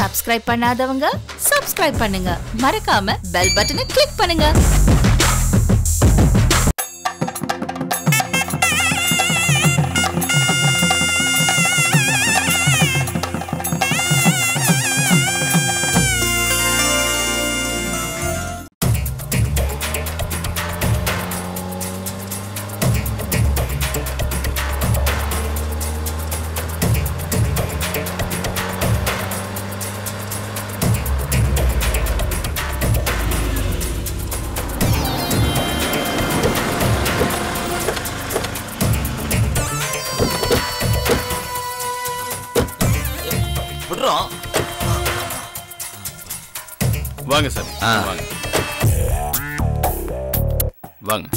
Subscribe பண்ணாதவங்க subscribe பண்ணுங்க மறக்காம பெல் பட்டனை கிளிக் பண்ணுங்க விடுறோம் வாங்க சார் ஆ. வாங்க வாங்க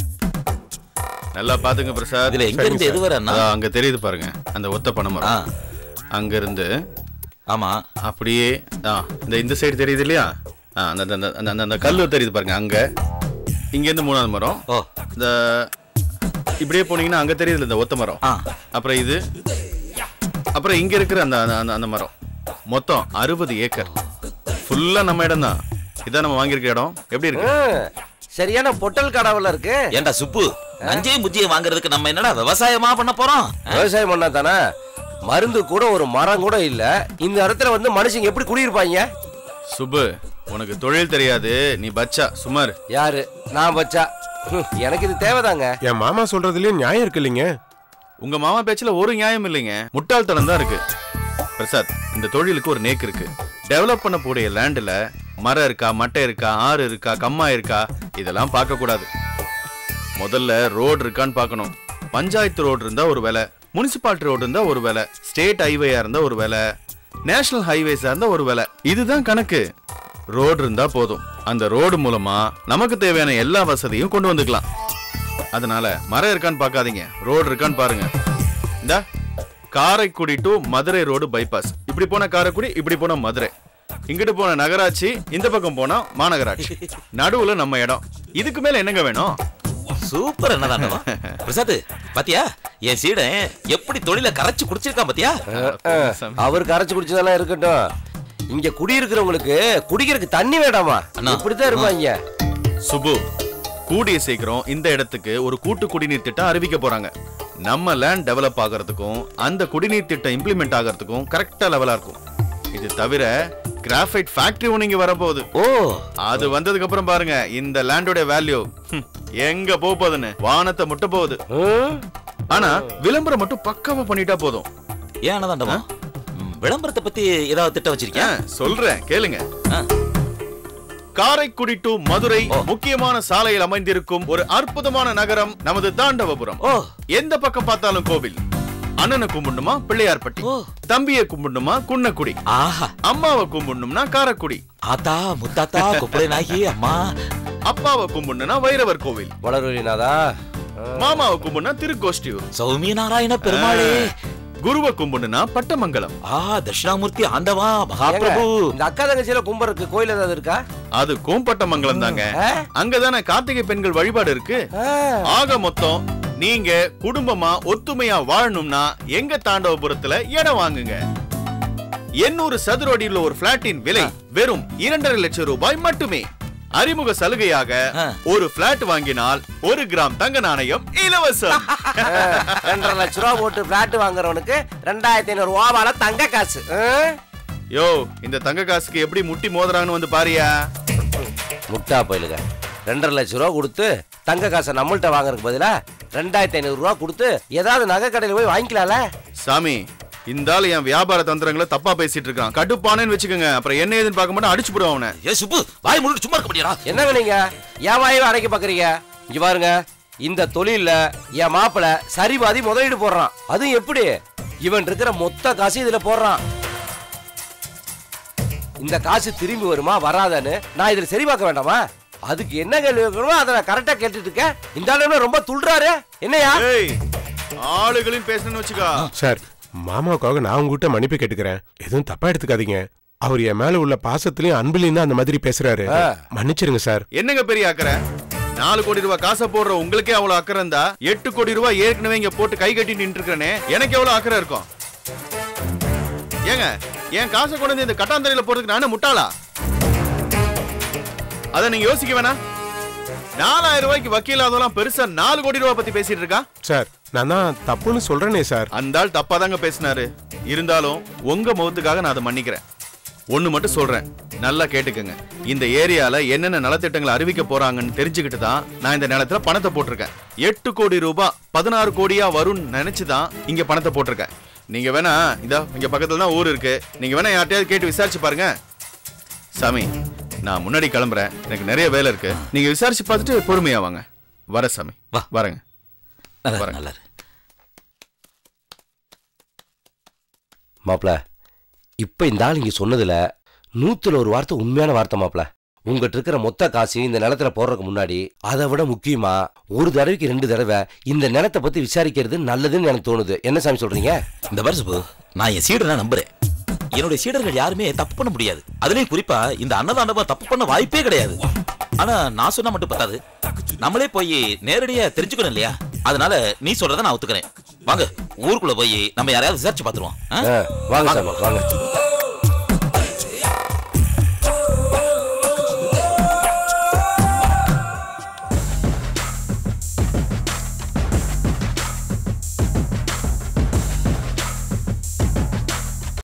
நல்லா பாத்துங்க பிரசாத் இதுல எங்க இருந்து எது வரை அண்ணா? அதான் அங்க தெரியுது பாருங்க அந்த ஒத்த பனை ஆ மரம் அங்க இருந்து ஆமா அப்படியே ஆ இந்த இந்த சைடு தெரியுது இல்லையா ஆ அந்த அந்த அந்த- அந்த அந்த கல்லு தெரியுது பாருங்க அங்க இங்க இருந்து மூணாவது மரம் ஓ இந்த இப்படியே போனீங்கன்னா அங்க தெரியுதுல இந்த ஒத்த மரம் ஆ அப்புறம் இது அப்புறம் இங்க இருக்கிற அந்த அந்த- அந்த அந்த மரம் மொத்தம் அறுபது ஏக்கர் ஃபுல்லா நம்ம இடம் தான் இதான் நம்ம வாங்கியிருக்க இடம் எப்படி இருக்கு ம், சரியான பொட்டல் கடவுல இருக்கு ஏன்டா சுப்பு நஞ்சையும் முஜ்ஜியும் வாங்குறதுக்கு நம்ம என்னடா விவசாயமா பண்ண போறோம் விவசாயம் பண்ணா தானே மருந்து கூட ஒரு மரம் கூட இல்ல இந்த இடத்துல வந்து மனுஷங்க எப்படி குடியிருப்பாங்க சுப்பு உனக்கு தொழில் தெரியாது நீ பச்சா சுமார் யாரு நான் வச்சா ஹம், எனக்கு இது தேவைதாங்க என் மாமா சொல்றதுலயும் நியாயம் இருக்கு இல்லைங்க உங்க மாமா பேச்சுல ஒரு நியாயம் இல்லைங்க முட்டாள்தனம் தான் இருக்கு பிரசாத் இந்த தொழிலுக்கு ஒரு நேக்கு இருக்கு டெவலப் பண்ண கூடிய லேண்ட்ல மரம் இருக்கா மட்டை இருக்கா ஆறு இருக்கா கம்மா இருக்கா இதெல்லாம் பார்க்க கூடாது முதல்ல ரோடு இருக்கான்னு பார்க்கணும் பஞ்சாயத்து ரோடு இருந்தா ஒரு வேலை முனிசிபாலிட்டி ரோடு இருந்தா ஒரு வேலை ஸ்டேட் ஹைவேயா இருந்தா ஒரு வேலை நேஷனல் ஹைவேஸா இருந்தா ஒரு வேலை இதுதான் கணக்கு ரோடு இருந்தா போதும் அந்த ரோடு மூலமா நமக்கு தேவையான எல்லா வசதியும் கொண்டு வந்துக்கலாம் அதனால மரம் இருக்கான்னு பார்க்காதீங்க ரோடு இருக்கான்னு பாருங்க இந்த Karaikudi to Madurai road bypass இப்படி போன காரைக்குடி இப்படி போன மதுரை இங்கிட்டு போன நகராட்சி இந்த பக்கம் போனா மாநகராட்சி நடுவுல நம்ம இடம் இதுக்கு மேல என்னங்க வேணும் சூப்பர் என்னதான் பிரசாத் பாத்தியா என் சீடன் எப்படி தொழில கரைச்சு குடிச்சிருக்கான் பாத்தியா அவர் கரைச்சு குடிச்சதெல்லாம் இருக்கட்டும் இங்க குடியிருக்கிறவங்களுக்கு குடிக்கிறதுக்கு தண்ணி வேண்டாமா அண்ணா. இப்படித்தான் இருப்பாங்க சுபு கூடிய சீக்கிரம் இந்த இடத்துக்கு ஒரு கூட்டு குடிநீர் திட்டம் அறிவிக்க போறாங்க நம்ம லேண்ட் டெவலப் ஆகிறதுக்கும் அந்த குடிநீர் திட்டம் இம்ப்ளிமெண்ட் ஆகிறதுக்கும் கரெக்டா லெவலா இருக்கும் இது தவிர கிராஃபைட் ஃபேக்டரி ஒன்று இங்க வரப்போகுது ஓ அது வந்ததுக்கு அப்புறம் பாருங்க இந்த லேண்டோட வேல்யூ எங்க போக போகுதுன்னு வானத்தை முட்ட போகுது ம்? ஆனா விளம்பரம் மட்டும் பக்காவா பண்ணிட்டா போதும் ஏன் அண்ணதாண்டமா விளம்பரத்தை பத்தி ஏதாவது திட்டம் ஆ, வச்சிருக்கேன் சொல்றேன் கேளுங்க ஆ. காரைக்குடி டு மதுரை முக்கியமான சாலையில் அமைந்திருக்கும் ஒரு அற்புதமான நகரம் நமது தாண்டவபுரம் ஓ எந்த பக்கம் பார்த்தாலும் கோவில் அண்ணனை கும்பிடணுமா பிள்ளையார்பட்டி ஓ. தம்பியை கும்பிடணுமா குன்னக்குடி ஆஹா அம்மாவை கும்பிடணும்னா காரைக்குடி ஆத்தா முத்தாத்தா குப்பளை நாயகி அம்மா அப்பாவை கும்பிடணும்னா வைரவர் கோவில் வளர்வழினாதா மாமாவை கும்பிடணும்னா திருக்கோஷ்டியூர் சௌமிய நாராயண பெருமாளே குருவை கும்பிடணும்னா பட்டமங்கலம் ஆ தட்சிணாமூர்த்தி ஆண்டவா ஏங்க, மகாபிரபு இந்த அக்கா தங்கச்சியில கும்பருக்கு கோயில் ஏதாவது இருக்கா அது கோம்பட்டமங்கலம் தாங்க ஆ? அங்கதானே கார்த்திகை பெண்கள் வழிபாடு இருக்கு ஆ. ஆக மொத்தம் நீங்க குடும்பமா ஒத்துமையா வாழணும்னா எங்க தாண்டவபுரத்துல இடம் வாங்குங்க எண்ணூறு சதுர அடியில் ஒரு பிளாட்டின் விலை வெறும் இரண்டரை லட்சம் ரூபாய் மட்டுமே அறிமுக சலுகையாக ஆ. ஒரு பிளாட் வாங்கினால் ஒரு கிராம் தங்க நாணயம் இலவசம் ரெண்டரை லட்ச ரூபா போட்டு பிளாட் வாங்குறவனுக்கு ரெண்டாயிரத்தி ஐநூறு ரூபாவால தங்க காசு ஆ? யோ இந்த தங்க காசுக்கு எப்படி முட்டி மோதுறாங்கன்னு வந்து பாரியா முட்டா போயிலுங்க ரெண்டரை லட்ச ரூபா கொடுத்து தங்க காசை நம்மள்ட்ட வாங்குறதுக்கு பதிலா ரெண்டாயிரத்தி ஐநூறு ரூபா கொடுத்து ஏதாவது நகை கடையில் போய் வாங்கிக்கலாம்ல சாமி இந்த ஆளு என் வியாபார தந்திரங்களை தப்பா பேசிட்டு இருக்கான் கடுப்பானேன்னு வச்சுக்கோங்க அப்புறம் என்ன ஏதுன்னு பார்க்க மாட்டேன் அடிச்சு போடுவான் அவனை ஏ சுப்பு வாய் முழுக்க சும்மா இருக்க முடியாடா என்னங்க நீங்க என் வாயவே அடைக்க பாக்குறீங்க இங்க பாருங்க இந்த தொழில்ல என் மாப்பிள சரிபாதி முதலீடு போடுறான் அதுவும் எப்படி இவன் இருக்கிற மொத்த காசு இதுல போடுறான் இந்த காசு திரும்பி வருமா வராதான்னு நான் இதுல சரி பார்க்க வேண்டாமா அதுக்கு என்ன கேள்வி கேட்கணுமோ அதை நான் கரெக்டா கேட்டுட்டு இருக்கேன் இந்த ஆளு என்ன ரொம்ப துள்ளுறாரு என்னையா ஏய் ஆளுகளையும் பேசணும்னு வச்சுக்கோ சார் மாமாவுக்காக நான் உங்ககிட்ட மன்னிப்பு கேட்டுக்கிறேன் எதுவும் தப்பா எடுத்துக்காதீங்க அவர் என் மேல உள்ள பாசத்திலயும் அன்புலயும் தான் அந்த மாதிரி பேசுறாரு ஆ. மன்னிச்சிருங்க சார் என்னங்க பெரிய அக்கறை நாலு கோடி ரூபாய் காசை போடுற உங்களுக்கே அவ்வளவு அக்கறை இருந்தா எட்டு கோடி ரூபாய் ஏற்கனவே இங்க போட்டு கை கட்டி நின்று இருக்கனே எனக்கு எவ்வளவு அக்கறை இருக்கும் ஏங்க என் காசை கொண்டு வந்து இந்த கட்டாந்தரையில போறதுக்கு நானே முட்டாளா அத நீங்க யோசிக்க வேணாம் நாலாயிரம் ரூபாய்க்கு வக்கீல் அதெல்லாம் பெருசா நாலு கோடி ரூபாய் பத்தி பேசிட்டு இருக்கா சார் நான் தான் தப்புன்னு சொல்றேனே சார் அந்த ஆள் தப்பாதாங்க பேசினாரு இருந்தாலும் உங்க முகத்துக்காக நான் அதை மன்னிக்கிறேன் ஒண்ணு மட்டும் சொல்றேன் நல்லா கேட்டுக்கங்க இந்த ஏரியால என்னென்ன நலத்திட்டங்களை அறிவிக்க போறாங்கன்னு தெரிஞ்சுக்கிட்டு தான் நான் இந்த நிலத்துல பணத்தை போட்டிருக்கேன் எட்டு கோடி ரூபாய் பதினாறு கோடியா வரும்னு நினைச்சுதான் இங்க பணத்தை போட்டிருக்கேன் நீங்க வேணா இதா இங்க பக்கத்துல தான் ஊர் இருக்கு நீங்க வேணா யார்ட்டையாவது கேட்டு விசாரிச்சு பாருங்க சாமி நான் முன்னாடி கிளம்புறேன் எனக்கு நிறைய வேலை இருக்கு நீங்க விசாரிச்சு பார்த்துட்டு பொறுமையா வாங்க வர சாமி வா. வரேங்க நல்லா இரு, வரேன். நல்லா இரு. மாப்ள இப்ப இந்த ஆள் இங்க சொன்னதுல நூத்துல ஒரு வார்த்தை உண்மையான வார்த்தை மாப்ள உங்ககிட்ட இருக்கிற மொத்த காசு இந்த நிலத்துல போடுறதுக்கு முன்னாடி அதை விட முக்கியமா ஒரு தடவைக்கு ரெண்டு தடவை இந்த நிலத்தை பத்தி விசாரிக்கிறது நல்லதுன்னு எனக்கு தோணுது என்ன சாமி சொல்றீங்க இந்த பாரு சுப்பு நான் என் சீடரை நம்புறேன் என்னுடைய சீடர்கள் யாருமே தப்பு பண்ண முடியாது அதுலயும் குறிப்பா இந்த அன்னதாண்டவம் தப்பு பண்ண வாய்ப்பே கிடையாது ஆனா நான் சொன்னா மட்டும் பத்தாது நம்மளே போய் நேரடியா தெரிஞ்சுக்கணும் இல்லையா அதனால நீ சொல்றத நான் ஒத்துக்கிறேன் வாங்க ஊருக்குள்ள போய் நம்ம யாரையாவது விசாரிச்சு பாத்துருவோம் ஆ, வாங்க சாமி வாங்க